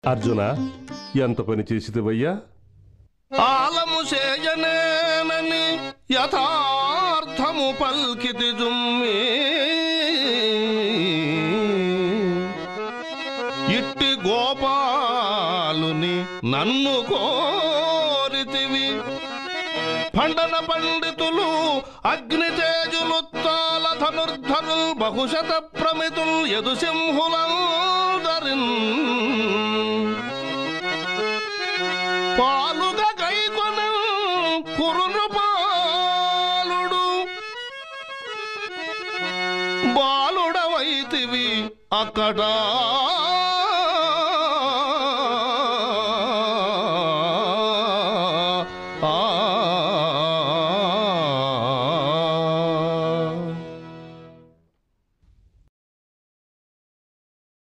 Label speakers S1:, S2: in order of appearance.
S1: అర్జున ఎంత పని చేసిదివయ్యా
S2: ఆలము చేయనేనని యథార్థము పల్కితి జుమ్మి ఇట్టి గోపాలుని నన్ను కోరితివి పండన పండితులు అగ్ని తేజులు తాల ధనుర్ధనుల్ బహుశత ప్రమితుల్ యదు సింహులందరిన్ పాలుగా గైకొన కురును పాలుడు బాలుడవైతివి అక్కడ